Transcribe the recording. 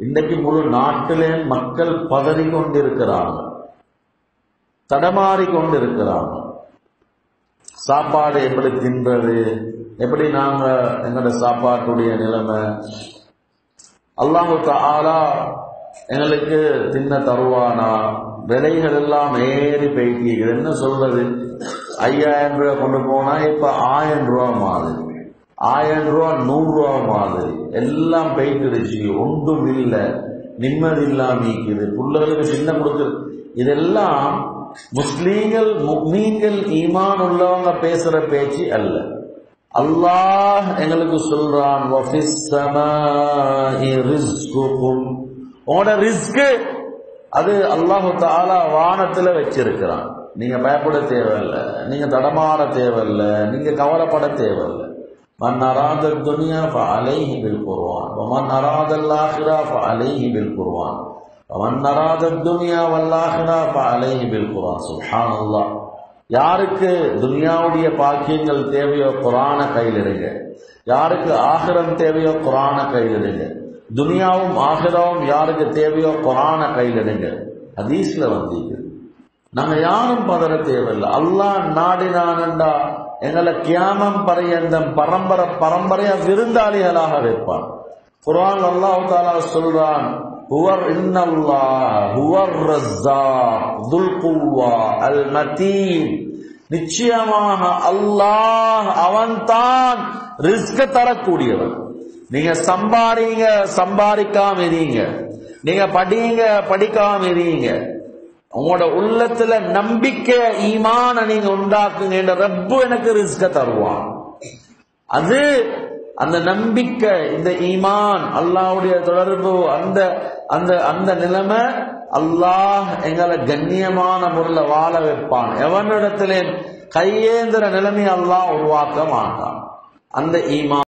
இன்றைக்கு முழு நாட்டிலே மக்கள் பதறி கொண்டிருக்கிறாங்க தடமாறி கொண்டிருக்கிறாங்க சாப்பாடு எப்படி தின்றது எப்படி நாங்க எங்களோட சாப்பாட்டுடைய நிலைமை அல்லாஹு ஆலா எங்களுக்கு தின்ன தருவானா விலைகள் எல்லாம் ஏறி போயிட்டு என்ன சொல்றது ஐயாயிரம் ரூபாய் கொண்டு போனா இப்ப ஆயிரம் ரூபா மாதிரி ஆயிரம் ரூபா நூறு ரூபா மாதிரி எல்லாம் போயிட்டுருச்சு ஒன்றும் இல்லை நிம்மதி இல்லாம இருக்குது பிள்ளைகளுக்கு சின்ன கொடுக்குறது இதெல்லாம் முஸ்லீம்கள் முக்மீன்கள் ஈமான் உள்ளவங்க பேசுற பேச்சு அல்ல அல்லாஹ் எங்களுக்கு சொல்றான் "வஃபிஸ் ஸமாஇ ரிஸ்குக்கும்." உங்களோட ரிஸ்க் அது அல்லாஹு தாலா வானத்துல வச்சிருக்கிறான் நீங்க பயப்பட தேவையில்ல நீங்க தடமாற தேவையில்ல நீங்க கவலைப்பட தேவையில்ல மன் அராத துனியா ஃபஅலைஹி பில் குர்ஆன் வமன் அராத அல்-ஆখিরা ஃபஅலைஹி பில் குர்ஆன் வமன் அராத துனியா வல்-ஆখিরা ஃபஅலைஹி பில் குர்ஆன் சுப்ஹானல்லாஹ் யாருக்கு துனியாவுடைய பாக்கியங்கள் தேவையோ குரான கையில் எடுங்க யாருக்கு ஆகிரம் தேவையோ குரான கையில் எடுங்க துனியாவும் ஆகிரமும் யாருக்கு தேவையோ குரான கையில் எடுங்க ஹதீஸ்ல வந்தீங்க நாங்க யாரும் பதற தேவையில்லை அல்லாஹ் நாடினானண்டா எங்களை கியாமம் பரையந்தம் பரம்பரை பரம்பரையா விருந்தாளிகளாக வைப்பான் குரான் அல்லாஹ் தாலா சொல்றான் ஹுவர் இன்னல்லாஹ் ஹுவர் ரஸ்ஸாக் துல் குவ்வா அல் மதீன் நிச்சயமாக அல்லாஹ் அவன்தான் ரிஸ்க தரக்கூடியவன் நீங்க சம்பாரிங்க சம்பாதிக்காம இருங்க நீங்க படிங்க படிக்காம இருங்க உங்களோட உள்ளத்துல நம்பிக்கை ஈமான நீங்க உண்டாக்குங்க என்ற ரப்பு எனக்கு ரிஸ்க தருவான் அது அந்த நம்பிக்கை இந்த ஈமான் அல்லாஹ்வுடைய தொடர்பு அந்த அந்த அந்த நிலைமை அல்லாஹ் எங்களை கண்ணியமான முறையில் வாழ வைப்பான் எவனிடத்திலே கையேந்திர நிலைமை அல்லாஹ் உருவாக்க மாட்டான் அந்த ஈமான்